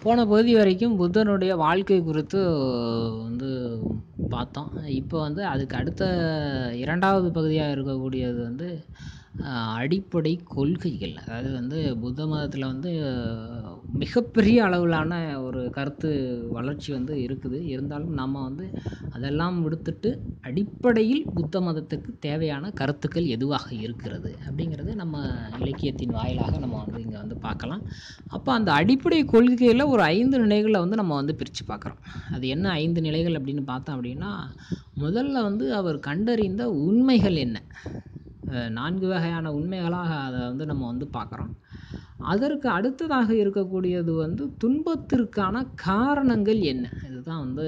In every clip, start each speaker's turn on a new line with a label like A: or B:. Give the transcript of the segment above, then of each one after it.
A: போன பகுதி வரைக்கும் புத்தனுடைய வாழ்க்கை குறித்து வந்து பார்த்தோம் இப்போ வந்து அதுக்கு அடுத்த இரண்டாவது பகுதியாக இருக்கக்கூடியது வந்து அஹ், அடிப்படை கொள்கைகள் அதாவது வந்து புத்த மதத்தில் வந்து அஹ், மிகப்பெரிய அளவிலான ஒரு கருத்து வளர்ச்சி வந்து இருக்குது இருந்தாலும் நம்ம வந்து அதெல்லாம் விடுத்துட்டு அடிப்படையில் புத்த மதத்துக்கு தேவையான கருத்துக்கள் எதுவாக இருக்கிறது அப்படிங்கிறது நம்ம இலக்கியத்தின் வாயிலாக நம்ம வந்து இங்கே வந்து பார்க்கலாம் அப்போ அந்த அடிப்படை கொள்கையில் ஒரு ஐந்து நிலைகளை வந்து நம்ம வந்து பிரித்து பார்க்குறோம் அது என்ன ஐந்து நிலைகள் அப்படின்னு பார்த்தோம் அப்படின்னா முதல்ல வந்து அவர் கண்டறிந்த உண்மைகள் என்ன அஹ் நான்கு வகையான உண்மைகளாக அதை வந்து நம்ம வந்து பார்க்குறோம் அதற்கு அடுத்ததாக இருக்கக்கூடியது வந்து துன்பத்திற்கான காரணங்கள் என்ன இதுதான் வந்து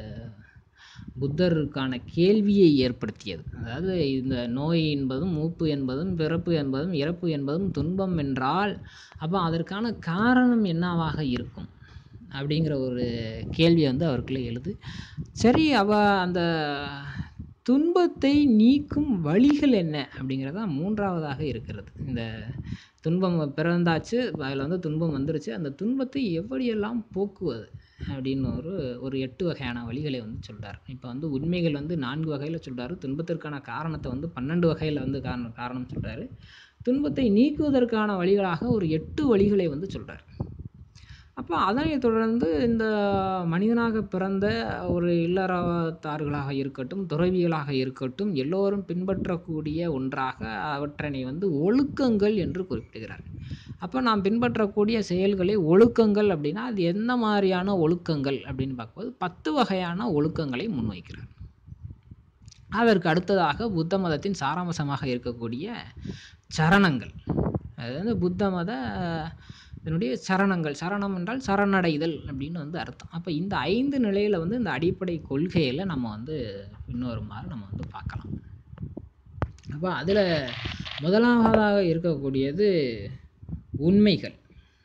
A: புத்தருக்கான கேள்வியை ஏற்படுத்தியது அதாவது இந்த நோய் என்பதும் மூப்பு என்பதும் பிறப்பு என்பதும் இறப்பு என்பதும் துன்பம் என்றால் அப்போ அதற்கான காரணம் என்னவாக இருக்கும் அப்படிங்கிற ஒரு கேள்வி வந்து அவருக்குள்ளே எழுது சரி அவ அந்த துன்பத்தை நீக்கும் வழிகள் என்ன அப்படிங்கிறது தான் மூன்றாவதாக இருக்கிறது இந்த துன்பம் பிறந்தாச்சு அதில் வந்து துன்பம் வந்துருச்சு அந்த துன்பத்தை எப்படியெல்லாம் போக்குவது அப்படின்னு ஒரு ஒரு எட்டு வகையான வழிகளை வந்து சொல்றார் இப்போ வந்து உண்மைகள் வந்து நான்கு வகையில் சொல்றாரு துன்பத்திற்கான காரணத்தை வந்து பன்னெண்டு வகையில் வந்து காரணம் காரணம் சொல்றாரு துன்பத்தை நீக்குவதற்கான வழிகளாக ஒரு எட்டு வழிகளை வந்து சொல்றார் அப்போ அதனைத் தொடர்ந்து இந்த மனிதனாக பிறந்த ஒரு இல்லறத்தார்களாக இருக்கட்டும் துறவிகளாக இருக்கட்டும் எல்லோரும் பின்பற்றக்கூடிய ஒன்றாக அவற்றினை வந்து ஒழுக்கங்கள் என்று குறிப்பிடுகிறார் அப்போ நாம் பின்பற்றக்கூடிய செயல்களை ஒழுக்கங்கள் அப்படின்னா அது எந்த மாதிரியான ஒழுக்கங்கள் அப்படின்னு பார்க்கும்போது பத்து வகையான ஒழுக்கங்களை முன்வைக்கிறார் அதற்கு அடுத்ததாக புத்த மதத்தின் சாராம்சமாக இருக்கக்கூடிய சரணங்கள் அது வந்து புத்த மத இதனுடைய சரணங்கள் சரணம் என்றால் சரணடைதல் அப்படின்னு வந்து அர்த்தம் அப்போ இந்த ஐந்து நிலையில் வந்து இந்த அடிப்படை கொள்கையில் நம்ம வந்து இன்னொருமாறு நம்ம வந்து பார்க்கலாம் அப்போ அதில் முதலாவதாக இருக்கக்கூடியது உண்மைகள்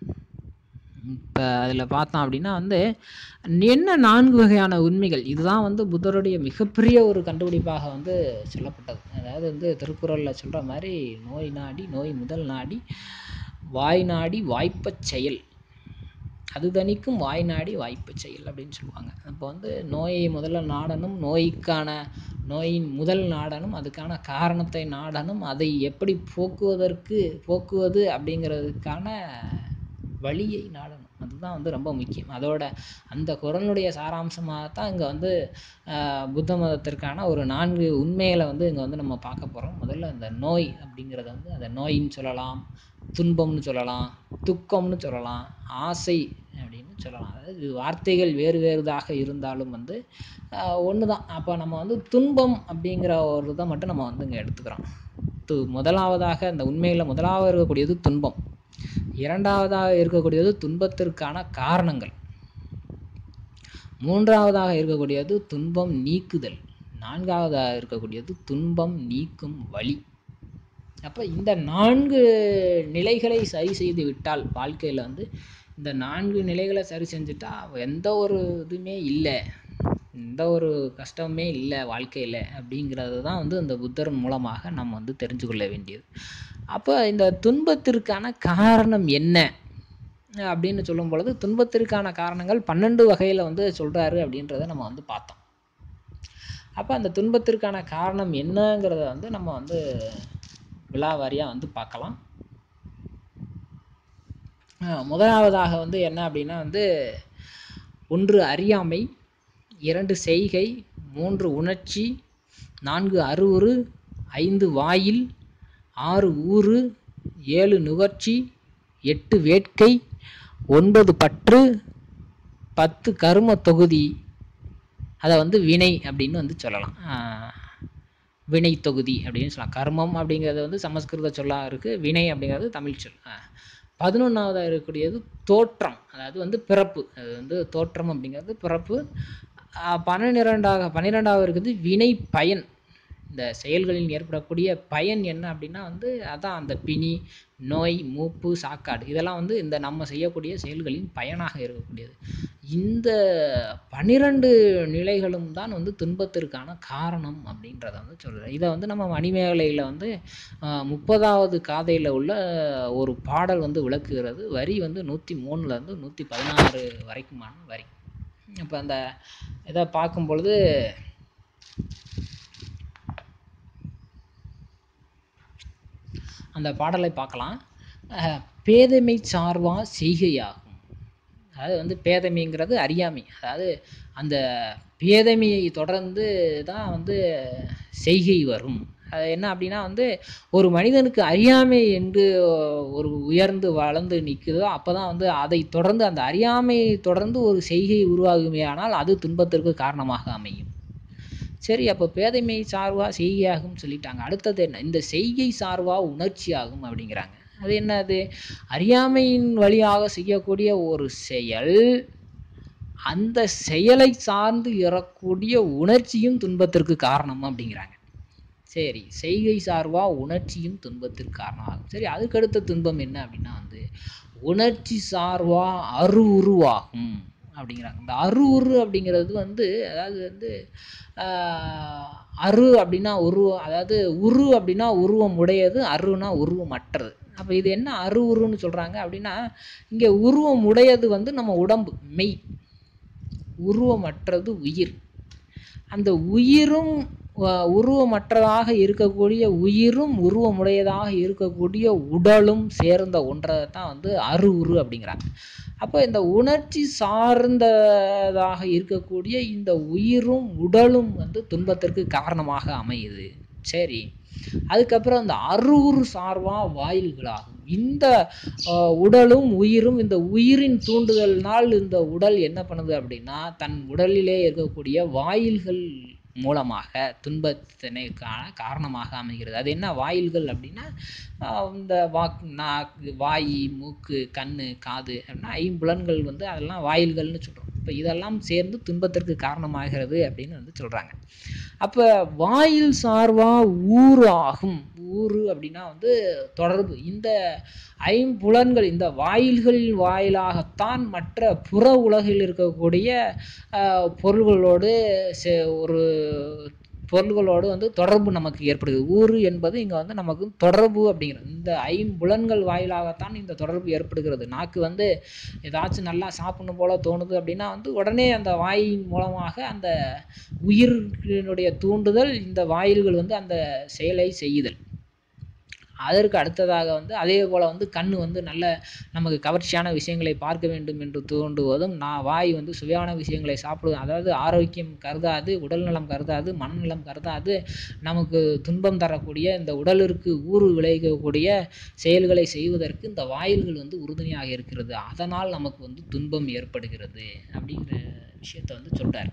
A: இப்போ அதில் பார்த்தோம் அப்படின்னா வந்து என்ன நான்கு வகையான உண்மைகள் இதுதான் வந்து புத்தருடைய மிகப்பெரிய ஒரு கண்டுபிடிப்பாக வந்து சொல்லப்பட்டது அதாவது வந்து திருக்குறளில் சொல்கிற மாதிரி நோய் நாடி நோய் முதல் நாடி வாய் நாடி வாய்ப்பச் செயல் அது தணிக்கும் வாய் நாடி வாய்ப்பச் செயல் அப்படின்னு சொல்லுவாங்க அப்போ வந்து நோயை முதல்ல நாடணும் நோய்க்கான நோயின் முதல் நாடணும் அதுக்கான காரணத்தை நாடணும் அதை எப்படி போக்குவதற்கு போக்குவது அப்படிங்கிறதுக்கான வழியை நாடணும் அதுதான் வந்து ரொம்ப முக்கியம் அதோட அந்த குரலுடைய சாராம்சமாக தான் இங்கே வந்து ஆஹ், புத்த மதத்திற்கான ஒரு நான்கு உண்மைகளை வந்து இங்கே வந்து நம்ம பார்க்க போகிறோம் முதல்ல அந்த நோய் அப்படிங்கிறத வந்து அந்த நோயின்னு சொல்லலாம் துன்பம்னு சொல்லலாம் துக்கம்னு சொல்லலாம் ஆசை அப்படின்னு சொல்லலாம் அதாவது வார்த்தைகள் வேறு வேறுதாக இருந்தாலும் வந்து ஒன்று தான் அப்போ நம்ம வந்து துன்பம் அப்படிங்கிற ஒரு இதை மட்டும் நம்ம வந்து இங்கே எடுத்துக்கிறோம் து முதலாவதாக அந்த உண்மையில் முதலாவது இருக்கக்கூடியது துன்பம் இரண்டாவதாக இருக்கக்கூடியது துன்பத்திற்கான காரணங்கள் மூன்றாவதாக இருக்கக்கூடியது துன்பம் நீக்குதல் நான்காவதாக இருக்கக்கூடியது துன்பம் நீக்கும் வழி அப்போ இந்த நான்கு நிலைகளை சரி செய்து விட்டால் வாழ்க்கையில் வந்து இந்த நான்கு நிலைகளை சரி செஞ்சுட்டா எந்த ஒரு இதுவுமே இல்லை எந்த ஒரு கஷ்டமுமே இல்லை வாழ்க்கையில் அப்படிங்கிறது தான் வந்து இந்த புத்தர் மூலமாக நம்ம வந்து தெரிஞ்சு கொள்ள வேண்டியது அப்போ இந்த துன்பத்திற்கான காரணம் என்ன அப்படின்னு சொல்லும் பொழுது துன்பத்திற்கான காரணங்கள் பன்னெண்டு வகையில் வந்து சொல்கிறாரு அப்படின்றத நம்ம வந்து பார்த்தோம் அப்போ அந்த துன்பத்திற்கான காரணம் என்னங்கிறத வந்து நம்ம வந்து விழாவாரியாக வந்து பார்க்கலாம் ஆஹ் முதலாவதாக வந்து என்ன அப்படின்னா வந்து ஒன்று அறியாமை இரண்டு செய்கை மூன்று உணர்ச்சி நான்கு அருவுரு ஐந்து வாயில் ஆறு ஊறு ஏழு நுகர்ச்சி எட்டு வேட்கை ஒன்பது பற்று பத்து கரும தொகுதி அதை வந்து வினை அப்படின்னு வந்து சொல்லலாம் ஆஹ் வினை தொகுதி அப்படின்னு சொல்லலாம் கர்மம் அப்படிங்கிறது வந்து சமஸ்கிருத சொல்லாக இருக்குது வினை அப்படிங்கிறது தமிழ் சொல் பதினொன்றாவதாக இருக்கக்கூடியது தோற்றம் அதாவது வந்து பிறப்பு அது வந்து தோற்றம் அப்படிங்கிறது பிறப்பு ஆஹ் பன்னிரெண்டாக பன்னிரெண்டாவது இருக்குது வினை பயன் இந்த செயல்களில் ஏற்படக்கூடிய பயன் என்ன அப்படின்னா வந்து அதான் அந்த பிணி நோய் மூப்பு சாக்காடு இதெல்லாம் வந்து இந்த நம்ம செய்யக்கூடிய செயல்களின் பயனாக இருக்கக்கூடியது இந்த பனிரெண்டு நிலைகளும் தான் வந்து துன்பத்திற்கான காரணம் அப்படின்றத வந்து சொல்கிறேன் இதை வந்து நம்ம மணிமேகலையில் வந்து ஆஹ், முப்பதாவது காதையில் உள்ள ஒரு பாடல் வந்து விளக்குகிறது வரி வந்து நூற்றி மூணுலேருந்து நூற்றி பதினாறு வரைக்குமான வரி இப்போ அந்த இதை பார்க்கும் பொழுது அந்த பாடலை பார்க்கலாம் அஹ், பேதைமை சார்வா செய்கையாகும் அதாவது வந்து பேதைமைங்கிறது அறியாமை அதாவது அந்த பேதைமையை தொடர்ந்து தான் வந்து செய்கை வரும் அது என்ன அப்படின்னா வந்து ஒரு மனிதனுக்கு அறியாமை என்று ஒரு உயர்ந்து வளர்ந்து நிற்குதோ அப்போ தான் வந்து அதை தொடர்ந்து அந்த அறியாமையை தொடர்ந்து ஒரு செய்கை உருவாகுமே ஆனால் அது துன்பத்திற்கு காரணமாக அமையும் சரி அப்போ பேதைமை சார்வா செய்கையாகும் சொல்லிட்டாங்க அடுத்தது என்ன இந்த செய்கை சார்வா உணர்ச்சியாகும் அப்படிங்கிறாங்க அது என்னது அறியாமையின் வழியாக செய்யக்கூடிய ஒரு செயல் அந்த செயலை சார்ந்து இறக்கூடிய உணர்ச்சியும் துன்பத்திற்கு காரணம் அப்படிங்கிறாங்க சரி செய்கை சார்வா உணர்ச்சியும் துன்பத்திற்கு காரணமாகும் சரி அதுக்கடுத்த துன்பம் என்ன அப்படின்னா வந்து உணர்ச்சி சார்வா அரு உருவாகும் அப்படிங்கிறாங்க இந்த அரு உரு அப்படிங்கிறது வந்து அதாவது வந்து ஆஹ், அரு அப்படின்னா உருவம் அதாவது உரு அப்படின்னா உருவம் உடையது அருனா உருவம் அற்றது அப்போ இது என்ன அரு உருன்னு சொல்கிறாங்க அப்படின்னா இங்கே உருவம் உடையது வந்து நம்ம உடம்பு மெய் உருவமற்றது உயிர் அந்த உயிரும் அஹ், உருவமற்றதாக இருக்கக்கூடிய உயிரும் உருவமுடையதாக இருக்கக்கூடிய உடலும் சேர்ந்த ஒன்றை தான் வந்து அரு உரு அப்படிங்கிறாங்க அப்போ இந்த உணர்ச்சி சார்ந்ததாக இருக்கக்கூடிய இந்த உயிரும் உடலும் வந்து துன்பத்திற்கு காரணமாக அமையுது சரி அதுக்கப்புறம் அந்த அருவுரு சார்வா வாயில்களாகும் இந்த அஹ், உடலும் உயிரும் இந்த உயிரின் தூண்டுதலினால் இந்த உடல் என்ன பண்ணுது அப்படின்னா தன் உடலிலே இருக்கக்கூடிய வாயில்கள் மூலமாக துன்பத்தினைக்கான காரணமாக அமைகிறது அது என்ன வாயில்கள் அப்படின்னா ஆஹ் இந்த வாக் நாக்கு வாய் மூக்கு கண் காது அப்படின்னா ஐம்புலன்கள் வந்து அதெல்லாம் வாயில்கள்னு சொல்கிறோம் இப்போ இதெல்லாம் சேர்ந்து துன்பத்திற்கு காரணமாகிறது அப்படின்னு வந்து சொல்கிறாங்க அப்போ வாயில் சார்வா ஊறு ஆகும் ஊறு அப்படின்னா வந்து தொடர்பு இந்த ஐம்புலன்கள் இந்த வாயில்கள் வாயிலாகத்தான் மற்ற புற உலகில் இருக்கக்கூடிய ஆஹ், பொருள்களோடு சே- ஒரு பொருள்களோடு வந்து தொடர்பு நமக்கு ஏற்படுது ஊறு என்பது இங்கே வந்து நமக்கு தொடர்பு அப்படிங்கிறது இந்த ஐம்புலன்கள் வாயிலாகத்தான் இந்த தொடர்பு ஏற்படுகிறது நாக்கு வந்து ஏதாச்சும் நல்லா சாப்பிடணும் போல தோணுது அப்படின்னா வந்து உடனே அந்த வாயின் மூலமாக அந்த உயிரினுடைய தூண்டுதல் இந்த வாயில்கள் வந்து அந்த செயலை செய்யுதல் அதற்கு அடுத்ததாக வந்து அதே போல் வந்து கண் வந்து நல்ல நமக்கு கவர்ச்சியான விஷயங்களை பார்க்க வேண்டும் என்று தூண்டுவதும் நான் வாய் வந்து சுவையான விஷயங்களை சாப்பிடுவது அதாவது ஆரோக்கியம் கருதாது உடல்நலம் கருதாது மனநலம் கருதாது நமக்கு துன்பம் தரக்கூடிய இந்த உடலிற்கு ஊறு விளைவிக்கக்கூடிய செயல்களை செய்வதற்கு இந்த வாயில்கள் வந்து உறுதுணையாக இருக்கிறது அதனால் நமக்கு வந்து துன்பம் ஏற்படுகிறது அப்படிங்கிற விஷயத்தை வந்து சொல்றார்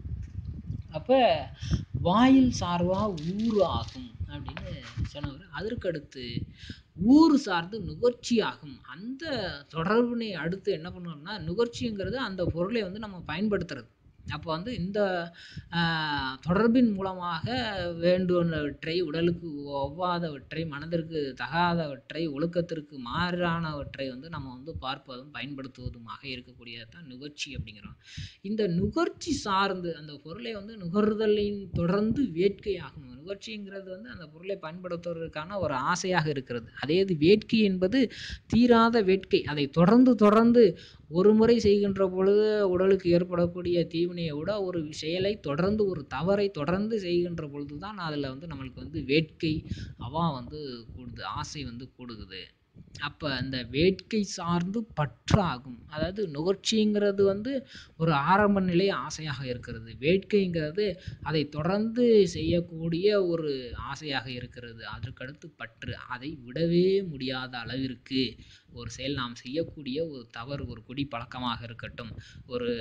A: அப்போ வாயில் சார்வா ஊறு ஆகும் அப்படின்னு சொன்னவர் அதற்கடுத்து ஊறு சார்ந்து நுகர்ச்சி ஆகும் அந்த தொடர்பினை அடுத்து என்ன பண்ணணும்னா நுகர்ச்சிங்கிறது அந்த பொருளை வந்து நம்ம பயன்படுத்துறது அப்போ வந்து இந்த ஆஹ், தொடர்பின் மூலமாக வேண்டுவனவற்றை உடலுக்கு ஒவ்வாதவற்றை மனதிற்கு தகாதவற்றை ஒழுக்கத்திற்கு மாறானவற்றை வந்து நம்ம வந்து பார்ப்பதும் பயன்படுத்துவதுமாக இருக்கக்கூடியது தான் நுகர்ச்சி அப்படிங்கிறோம் இந்த நுகர்ச்சி சார்ந்து அந்த பொருளை வந்து நுகர்தலின் தொடர்ந்து வேட்கையாகும் நுகர்ச்சிங்கிறது வந்து அந்த பொருளை பயன்படுத்துவதற்கான ஒரு ஆசையாக இருக்கிறது அதே இது வேட்கை என்பது தீராத வேட்கை அதை தொடர்ந்து தொடர்ந்து ஒரு முறை செய்கின்ற பொழுது உடலுக்கு ஏற்படக்கூடிய தீவினையை விட ஒரு செயலை தொடர்ந்து ஒரு தவறை தொடர்ந்து செய்கின்ற பொழுது தான் அதில் வந்து நம்மளுக்கு வந்து வேட்கை அவா வந்து கூடுது ஆசை வந்து கூடுகுது அப்போ அந்த வேட்கை சார்ந்து பற்றாகும் அதாவது நுகர்ச்சிங்கிறது வந்து ஒரு ஆரம்ப நிலை ஆசையாக இருக்கிறது வேட்கைங்கிறது அதை தொடர்ந்து செய்யக்கூடிய ஒரு ஆசையாக இருக்கிறது அதற்கடுத்து பற்று அதை விடவே முடியாத அளவிற்கு ஒரு செயல் நாம் செய்யக்கூடிய ஒரு தவறு ஒரு குடி பழக்கமாக இருக்கட்டும் ஒரு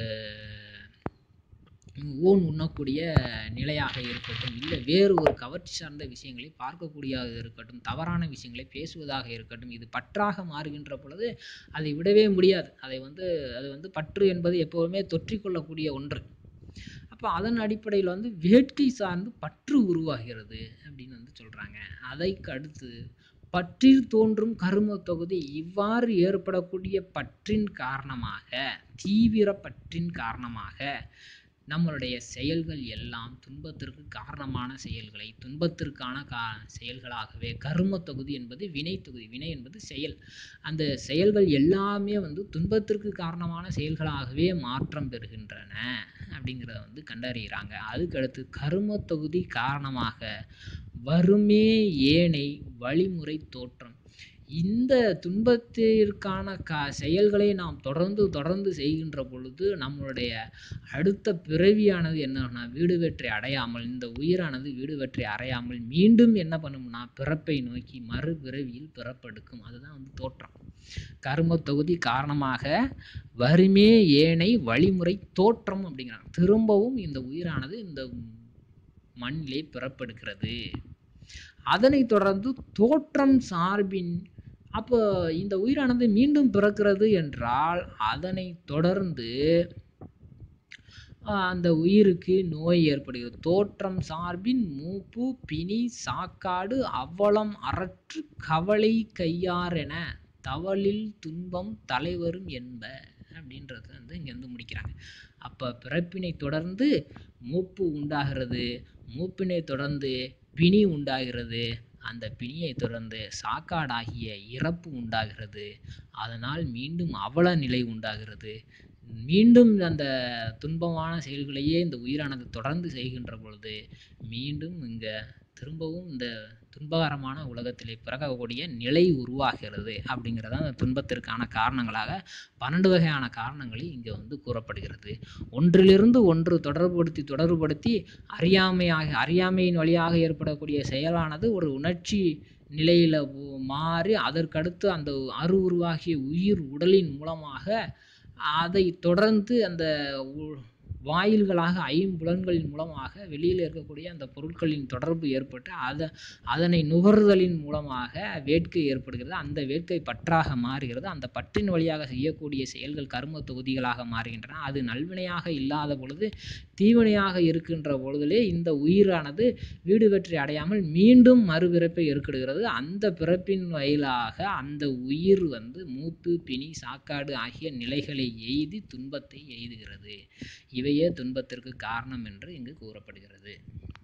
A: ஊன் உண்ணக்கூடிய நிலையாக இருக்கட்டும் இல்லை வேறு ஒரு கவர்ச்சி சார்ந்த விஷயங்களை பார்க்கக்கூடியதாக இருக்கட்டும் தவறான விஷயங்களை பேசுவதாக இருக்கட்டும் இது பற்றாக மாறுகின்ற பொழுது அதை விடவே முடியாது அதை வந்து அது வந்து பற்று என்பது எப்போதுமே தொற்றிக்கொள்ளக்கூடிய ஒன்று அப்போ அதன் அடிப்படையில் வந்து வேட்கை சார்ந்து பற்று உருவாகிறது அப்படின்னு வந்து சொல்கிறாங்க அதைக்கு அடுத்து பற்றில் தோன்றும் கரும தொகுதி இவ்வாறு ஏற்படக்கூடிய பற்றின் காரணமாக தீவிர பற்றின் காரணமாக நம்மளுடைய செயல்கள் எல்லாம் துன்பத்திற்கு காரணமான செயல்களை துன்பத்திற்கான கா செயல்களாகவே கரும தொகுதி என்பது வினை தொகுதி வினை என்பது செயல் அந்த செயல்கள் எல்லாமே வந்து துன்பத்திற்கு காரணமான செயல்களாகவே மாற்றம் பெறுகின்றன அப்படிங்கிறத வந்து கண்டறிகிறாங்க அதுக்கடுத்து கரும தொகுதி காரணமாக வருமே ஏனை வழிமுறை தோற்றம் இந்த துன்பத்திற்கான க செயல்களை நாம் தொடர்ந்து தொடர்ந்து செய்கின்ற பொழுது நம்மளுடைய அடுத்த பிறவியானது என்னன்னா வீடு வெற்றி அடையாமல் இந்த உயிரானது வீடு வெற்றி அடையாமல் மீண்டும் என்ன பண்ணும்னா பிறப்பை நோக்கி மறு பிறவியில் பிறப்பெடுக்கும் அதுதான் வந்து தோற்றம் கர்ம தொகுதி காரணமாக வறுமே ஏனை வழிமுறை தோற்றம் அப்படிங்கிறாங்க திரும்பவும் இந்த உயிரானது இந்த மண்ணிலே பிறப்பெடுக்கிறது அதனைத் தொடர்ந்து தோற்றம் சார்பின் அப்போ இந்த உயிரானது மீண்டும் பிறக்கிறது என்றால் அதனைத் தொடர்ந்து ஆஹ், அந்த உயிருக்கு நோய் ஏற்படுகிறது தோற்றம் சார்பின் மூப்பு பிணி சாக்காடு அவ்வளம் அறற்று கவலை கையாரென தவளில் துன்பம் தலைவரும் என்ப அப்படின்றது வந்து இங்கே வந்து முடிக்கிறாங்க அப்போ பிறப்பினை தொடர்ந்து மூப்பு உண்டாகிறது மூப்பினை தொடர்ந்து பிணி உண்டாகிறது அந்த பிணியை தொடர்ந்து சாக்காடாகிய இறப்பு உண்டாகிறது அதனால் மீண்டும் அவல நிலை உண்டாகிறது மீண்டும் அந்த துன்பமான செயல்களையே இந்த உயிரானது தொடர்ந்து செய்கின்ற பொழுது மீண்டும் இங்கே திரும்பவும் இந்த துன்பகரமான உலகத்திலே பிறக்கக்கூடிய நிலை உருவாகிறது அப்படிங்கிறது அந்த துன்பத்திற்கான காரணங்களாக பன்னெண்டு வகையான காரணங்களில் இங்கே வந்து கூறப்படுகிறது ஒன்றிலிருந்து ஒன்று தொடர்புபடுத்தி தொடர்புபடுத்தி அறியாமையாக அறியாமையின் வழியாக ஏற்படக்கூடிய செயலானது ஒரு உணர்ச்சி நிலையில் மாறி அதற்கடுத்து அந்த அரு உருவாகிய உயிர் உடலின் மூலமாக அதை தொடர்ந்து அந்த உ- வாயில்களாக ஐம்புலன்களின் மூலமாக வெளியில் இருக்கக்கூடிய அந்த பொருட்களின் தொடர்பு ஏற்பட்டு அதை அதனை நுகர்தலின் மூலமாக வேட்கை ஏற்படுகிறது அந்த வேட்கை பற்றாக மாறுகிறது அந்த பற்றின் வழியாக செய்யக்கூடிய செயல்கள் கர்ம தொகுதிகளாக மாறுகின்றன அது நல்வினையாக இல்லாத பொழுது தீவினையாக இருக்கின்ற பொழுதிலே இந்த உயிரானது வீடு வெற்றி அடையாமல் மீண்டும் மறுபிறப்பை ஏற்படுகிறது அந்த பிறப்பின் வயலாக அந்த உயிர் வந்து மூப்பு பிணி சாக்காடு ஆகிய நிலைகளை எய்தி துன்பத்தை எய்துகிறது இவையே துன்பத்திற்கு காரணம் என்று இங்கு கூறப்படுகிறது